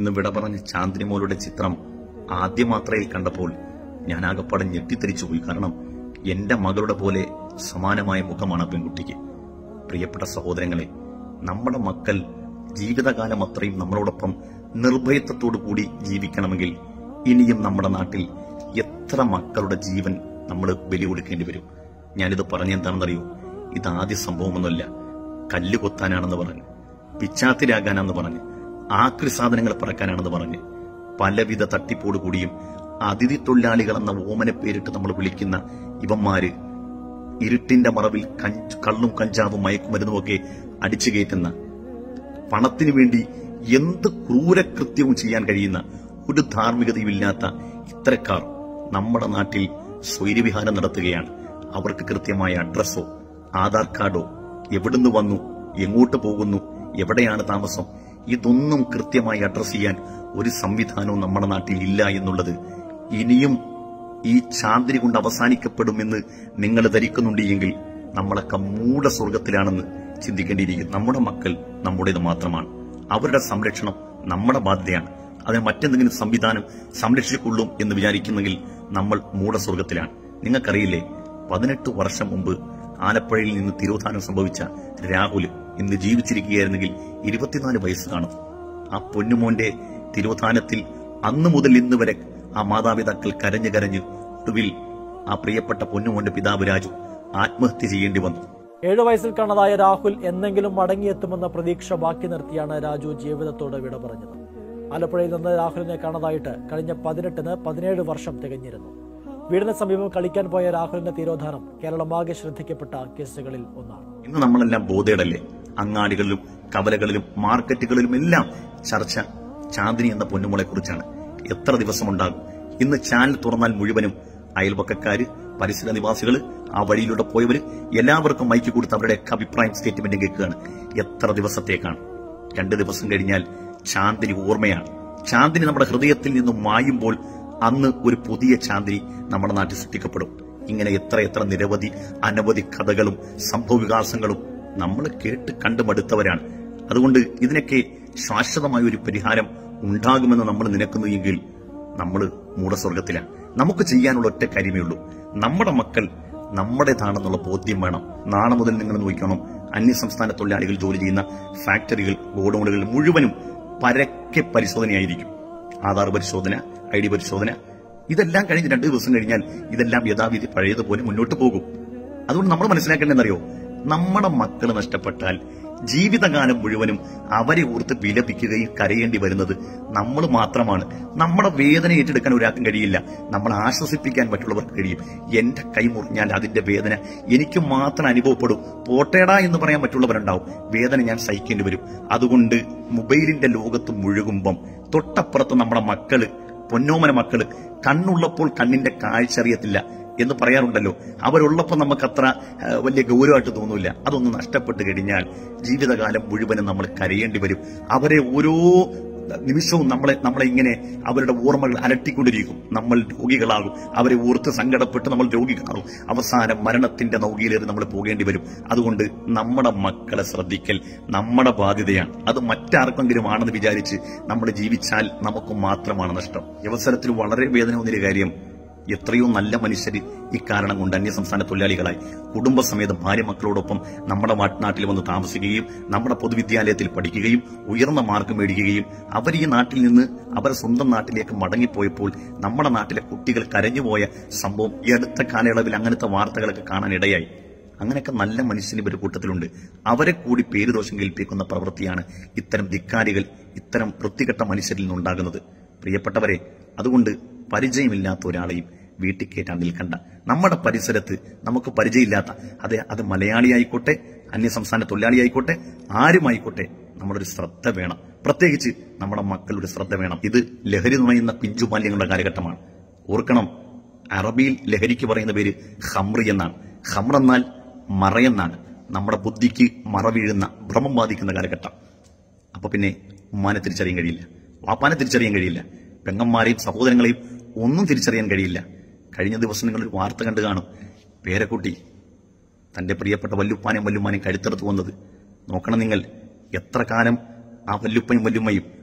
ഇന്ന് വിട പറഞ്ഞ ചാന്ദിനിമോളുടെ ചിത്രം ആദ്യ മാത്രയിൽ കണ്ടപ്പോൾ ഞാൻ ആകപ്പാടെ ഞെട്ടിത്തെറിച്ചു പോയി കാരണം എന്റെ മകളുടെ പോലെ സമാനമായ മുഖമാണ് ആ പെൺകുട്ടിക്ക് പ്രിയപ്പെട്ട സഹോദരങ്ങളെ നമ്മുടെ മക്കൾ ജീവിതകാലം അത്രയും നമ്മളോടൊപ്പം നിർഭയത്വത്തോടു കൂടി ജീവിക്കണമെങ്കിൽ ഇനിയും നമ്മുടെ നാട്ടിൽ എത്ര മക്കളുടെ ജീവൻ നമ്മൾ ബലി കൊടുക്കേണ്ടി വരും ഞാനിത് പറഞ്ഞെന്താണെന്നറിയോ ഇത് ആദ്യ സംഭവമൊന്നുമല്ല കല്ല് കൊത്താനാണെന്ന് പറഞ്ഞ് പിച്ചാത്തിരാകാനാണെന്ന് പറഞ്ഞ് ആക്രി സാധനങ്ങൾ പറക്കാനാണെന്ന് പറഞ്ഞ് പലവിധ തട്ടിപ്പോട് കൂടിയും അതിഥി തൊഴിലാളികൾ എന്ന ഓമന പേരിട്ട് നമ്മൾ വിളിക്കുന്ന ഇവന്മാര് ഇരുട്ടിന്റെ മറവിൽ കഞ്ച് കള്ളും കഞ്ചാവും മയക്കുമരുന്നുമൊക്കെ അടിച്ചു കയറ്റുന്ന പണത്തിനു വേണ്ടി എന്ത് ക്രൂരകൃത്യവും ചെയ്യാൻ കഴിയുന്ന ഒരു ധാർമ്മികതയുമില്ലാത്ത ഇത്തരക്കാർ നമ്മുടെ നാട്ടിൽ സ്വൈര്യവിഹാരം നടത്തുകയാണ് അവർക്ക് കൃത്യമായ അഡ്രസ്സോ ആധാർ കാർഡോ എവിടുന്ന് വന്നു എങ്ങോട്ട് പോകുന്നു എവിടെയാണ് താമസം ഇതൊന്നും കൃത്യമായി അഡ്രസ് ചെയ്യാൻ ഒരു സംവിധാനവും നമ്മുടെ നാട്ടിൽ ഇല്ല എന്നുള്ളത് ഇനിയും ഈ ചാന്ദ്രി കൊണ്ട് അവസാനിക്കപ്പെടുമെന്ന് നിങ്ങൾ ധരിക്കുന്നുണ്ട് എങ്കിൽ നമ്മളൊക്കെ മൂഢ സ്വർഗത്തിലാണെന്ന് ചിന്തിക്കേണ്ടിയിരിക്കും നമ്മുടെ മക്കൾ നമ്മുടേത് മാത്രമാണ് അവരുടെ സംരക്ഷണം നമ്മുടെ ബാധ്യതയാണ് അതിന് മറ്റെന്തെങ്കിലും സംവിധാനം സംരക്ഷിക്കൊള്ളും എന്ന് വിചാരിക്കുന്നെങ്കിൽ നമ്മൾ മൂഢസ്വർഗത്തിലാണ് നിങ്ങൾക്കറിയില്ലേ പതിനെട്ട് വർഷം മുമ്പ് ആലപ്പുഴയിൽ നിന്ന് തിരോധാനം സംഭവിച്ച രാഹുൽ ഇന്ന് ജീവിച്ചിരിക്കുകയായിരുന്നെങ്കിൽ ഇരുപത്തിനാല് വയസ്സ് കാണും ആ പൊന്നുമോന്റെ തിരോധാനത്തിൽ അന്നു മുതൽ ഇന്ന് വരെ ആ മാതാപിതാക്കൾ കരഞ്ഞു കരഞ്ഞ് ഒടുവിൽ ആ പ്രിയപ്പെട്ട പൊന്നുമോന്റെ പിതാവ് രാജു ആത്മഹത്യ ചെയ്യേണ്ടി വന്നു ഏഴു വയസ്സിൽ കാണാതായ രാഹുൽ എന്നെങ്കിലും മടങ്ങിയെത്തുമെന്ന പ്രതീക്ഷ ബാക്കി നിർത്തിയാണ് രാജു ജീവിതത്തോട് വിട പറഞ്ഞത് ആലപ്പുഴയിൽ നിന്ന് രാഹുലിനെ കാണാതായിട്ട് കഴിഞ്ഞ പതിനെട്ടിന് പതിനേഴ് വർഷം തികഞ്ഞിരുന്നു വീടിന് സമീപം കളിക്കാൻ പോയ രാഹുലിന്റെ തിരോധാനം കേരളമാകെ ശ്രദ്ധിക്കപ്പെട്ട കേസുകളിൽ ഒന്നാണ് ഇന്ന് നമ്മളെല്ലാം ബോധേടല്ലേ അങ്ങാടികളിലും കവലകളിലും മാർക്കറ്റുകളിലും എല്ലാം ചർച്ച ചാന്ദിനി എന്ന പൊന്നുമോളെ കുറിച്ചാണ് എത്ര ദിവസമുണ്ടാകും ഇന്ന് ചാനൽ തുറന്നാൽ മുഴുവനും അയൽപക്കക്കാര് പരിസര നിവാസികള് ആ വഴിയിലൂടെ പോയവര് എല്ലാവർക്കും മൈക്ക് കൊടുത്ത് അവരുടെയൊക്കെ അഭിപ്രായം സ്റ്റേറ്റ്മെന്റ് കേൾക്കുകയാണ് എത്ര ദിവസത്തേക്കാണ് രണ്ട് ദിവസം കഴിഞ്ഞാൽ ചാന്ദിനി ഓർമ്മയാണ് ചാന്ദിനി നമ്മുടെ ഹൃദയത്തിൽ നിന്നും മായുമ്പോൾ അന്ന് ഒരു പുതിയ ചാന്ദിനി നമ്മുടെ നാട്ടിൽ സൃഷ്ടിക്കപ്പെടും ഇങ്ങനെ എത്ര എത്ര നിരവധി അനവധി കഥകളും സംഭവവികാസങ്ങളും നമ്മൾ കേട്ട് കണ്ടു മടുത്തവരാണ് അതുകൊണ്ട് ഇതിനൊക്കെ ശാശ്വതമായ ഒരു പരിഹാരം ഉണ്ടാകുമെന്ന് നമ്മൾ നിനക്കുന്നു എങ്കിൽ നമ്മൾ മൂടസ്വർഗത്തിലാണ് നമുക്ക് ചെയ്യാനുള്ള ഒറ്റ കാര്യമേ ഉള്ളൂ നമ്മുടെ മക്കൾ നമ്മുടേതാണെന്നുള്ള ബോധ്യം വേണം നാളെ മുതൽ നിങ്ങൾ നോക്കണം അന്യസംസ്ഥാന തൊഴിലാളികൾ ജോലി ചെയ്യുന്ന ഫാക്ടറികൾ ഗോഡൌണുകൾ മുഴുവനും പരക്കെ പരിശോധനയായിരിക്കും ആധാർ പരിശോധന ഐ ഡി പരിശോധന ഇതെല്ലാം കഴിഞ്ഞ് രണ്ട് ദിവസം കഴിഞ്ഞാൽ ഇതെല്ലാം യഥാവിധി പഴയതുപോലെ മുന്നോട്ട് പോകും അതുകൊണ്ട് നമ്മൾ മനസ്സിലാക്കേണ്ടതെന്നറിയോ നമ്മുടെ മക്കൾ നഷ്ടപ്പെട്ടാൽ ജീവിതകാലം മുഴുവനും അവരെ ഓർത്ത് വിലപിക്കുകയും കരയേണ്ടി വരുന്നത് നമ്മൾ മാത്രമാണ് നമ്മുടെ വേദന ഏറ്റെടുക്കാൻ ഒരാൾക്കും കഴിയില്ല നമ്മൾ ആശ്വസിപ്പിക്കാൻ മറ്റുള്ളവർക്ക് കഴിയും എന്റെ കൈ മുറിഞ്ഞാൽ അതിന്റെ വേദന എനിക്ക് മാത്രം അനുഭവപ്പെടും പോട്ടേടാ എന്ന് പറയാൻ മറ്റുള്ളവരുണ്ടാവും വേദന ഞാൻ സഹിക്കേണ്ടി വരും അതുകൊണ്ട് മൊബൈലിന്റെ ലോകത്ത് മുഴുകുമ്പം തൊട്ടപ്പുറത്ത് നമ്മുടെ മക്കള് പൊന്നോമന മക്കള് കണ്ണുള്ളപ്പോൾ കണ്ണിന്റെ കാഴ്ച അറിയത്തില്ല എന്ന് പറയാറുണ്ടല്ലോ അവരുള്ളപ്പോൾ നമുക്ക് അത്ര ആ, വലിയ ഗൗരവമായിട്ട് തോന്നൂല അതൊന്ന് നഷ്ടപ്പെട്ട് കഴിഞ്ഞാൽ ജീവിതകാലം മുഴുവനും നമ്മൾ കരയേണ്ടി വരും അവരെ ഓരോ നിമിഷവും നമ്മളെ നമ്മളെ ഇങ്ങനെ അവരുടെ ഓർമ്മകൾ അലട്ടിക്കൊണ്ടിരിക്കും നമ്മൾ രോഗികളാകും അവരെ ഓർത്ത് സങ്കടപ്പെട്ട് നമ്മൾ രോഗികളാകും അവസാനം മരണത്തിന്റെ നൗകിയിലേറി നമ്മൾ പോകേണ്ടി വരും അതുകൊണ്ട് നമ്മുടെ മക്കളെ ശ്രദ്ധിക്കൽ നമ്മുടെ ബാധ്യതയാണ് അത് മറ്റാർക്കെങ്കിലും ആണെന്ന് വിചാരിച്ച് നമ്മൾ ജീവിച്ചാൽ നമുക്ക് മാത്രമാണ് നഷ്ടം ഈ അവസരത്തിൽ വളരെ വേദന തോന്നിയൊരു കാര്യം എത്രയോ നല്ല മനുഷ്യർ ഇക്കാരണം കൊണ്ട് അന്യസംസ്ഥാന തൊഴിലാളികളായി കുടുംബസമേതം ഭാര്യ മക്കളോടൊപ്പം നമ്മുടെ വാ- നാട്ടിൽ വന്ന് താമസിക്കുകയും നമ്മുടെ പൊതുവിദ്യാലയത്തിൽ പഠിക്കുകയും ഉയർന്ന മാർക്ക് മേടിക്കുകയും അവർ ഈ നാട്ടിൽ നിന്ന് അവർ സ്വന്തം നാട്ടിലേക്ക് മടങ്ങിപ്പോയപ്പോൾ നമ്മുടെ നാട്ടിലെ കുട്ടികൾ കരഞ്ഞുപോയ സംഭവം ഈ അടുത്ത കാലയളവിൽ അങ്ങനത്തെ വാർത്തകളൊക്കെ കാണാൻ ഇടയായി അങ്ങനെയൊക്കെ നല്ല മനുഷ്യന് ഇവരുടെ കൂട്ടത്തിലുണ്ട് അവരെ കൂടി പേരുദോഷം കേൾപ്പിക്കുന്ന പ്രവൃത്തിയാണ് ഇത്തരം ധിക്കാരികൾ ഇത്തരം വൃത്തികെട്ട മനുഷ്യരിൽ നിന്നുണ്ടാകുന്നത് പ്രിയപ്പെട്ടവരെ അതുകൊണ്ട് പരിചയമില്ലാത്ത ഒരാളെയും വീട്ടിൽ കയറ്റാൻ നിൽക്കണ്ട നമ്മുടെ പരിസരത്ത് നമുക്ക് പരിചയമില്ലാത്ത അത് അത് മലയാളിയായിക്കോട്ടെ അന്യസംസ്ഥാന തൊഴിലാളിയായിക്കോട്ടെ ആരുമായിക്കോട്ടെ നമ്മളൊരു ശ്രദ്ധ വേണം പ്രത്യേകിച്ച് നമ്മുടെ മക്കളുടെ ശ്രദ്ധ വേണം ഇത് ലഹരി നുണയുന്ന പിഞ്ചുമാല്യങ്ങളുടെ കാലഘട്ടമാണ് ഓർക്കണം അറബിയിൽ ലഹരിക്ക് പറയുന്ന പേര് ഹമ്രി എന്നാണ് ഹമ്ര എന്നാൽ മറയെന്നാണ് നമ്മുടെ ബുദ്ധിക്ക് മറ വീഴുന്ന ഭ്രമം ബാധിക്കുന്ന കാലഘട്ടം അപ്പൊ പിന്നെ ഉമ്മാനെ തിരിച്ചറിയാൻ കഴിയില്ല വാപ്പാനെ തിരിച്ചറിയാൻ കഴിയില്ല പെങ്ങന്മാരെയും സഹോദരങ്ങളെയും ഒന്നും തിരിച്ചറിയാൻ കഴിയില്ല കഴിഞ്ഞ ദിവസം നിങ്ങൾ ഒരു വാർത്ത കണ്ടു കാണും പേരക്കുട്ടി തന്റെ പ്രിയപ്പെട്ട വല്ലുപ്പാനെയും വല്ലുമാനെയും കഴുത്തെടുത്ത് വന്നത് നോക്കണം നിങ്ങൾ എത്ര കാലം ആ വല്ലുപ്പയും വല്ലുമ്മയും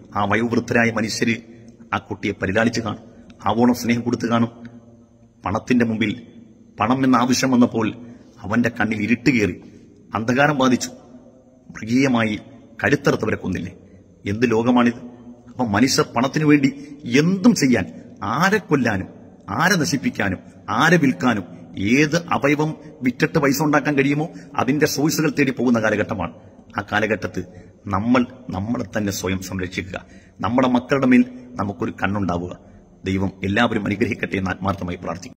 ആ വയോവൃദ്ധരായ മനുഷ്യര് ആ കുട്ടിയെ പരിലാളിച്ചു കാണും ആവോളം സ്നേഹം കൊടുത്തു കാണും പണത്തിന്റെ മുമ്പിൽ പണം എന്ന ആവശ്യം വന്നപ്പോൾ അവന്റെ കണ്ണിൽ ഇരുട്ട് കയറി അന്ധകാരം ബാധിച്ചു മൃഗീയമായി കഴുത്തറുത്തവരെ കൊന്നില്ലേ എന്ത് ലോകമാണിത് അപ്പൊ മനുഷ്യർ പണത്തിനു വേണ്ടി എന്തും ചെയ്യാൻ ആരെ കൊല്ലാനും ആരെ നശിപ്പിക്കാനും ആരെ വിൽക്കാനും ഏത് അവയവം വിറ്റിട്ട് പൈസ ഉണ്ടാക്കാൻ കഴിയുമോ അതിന്റെ സോഴ്സുകൾ തേടി പോകുന്ന കാലഘട്ടമാണ് ആ കാലഘട്ടത്ത് നമ്മൾ നമ്മളെ തന്നെ സ്വയം സംരക്ഷിക്കുക നമ്മുടെ മക്കളുടെ മേൽ നമുക്കൊരു കണ്ണുണ്ടാവുക ദൈവം എല്ലാവരും അനുഗ്രഹിക്കട്ടെ എന്ന് ആത്മാർത്ഥമായി പ്രാർത്ഥിക്കും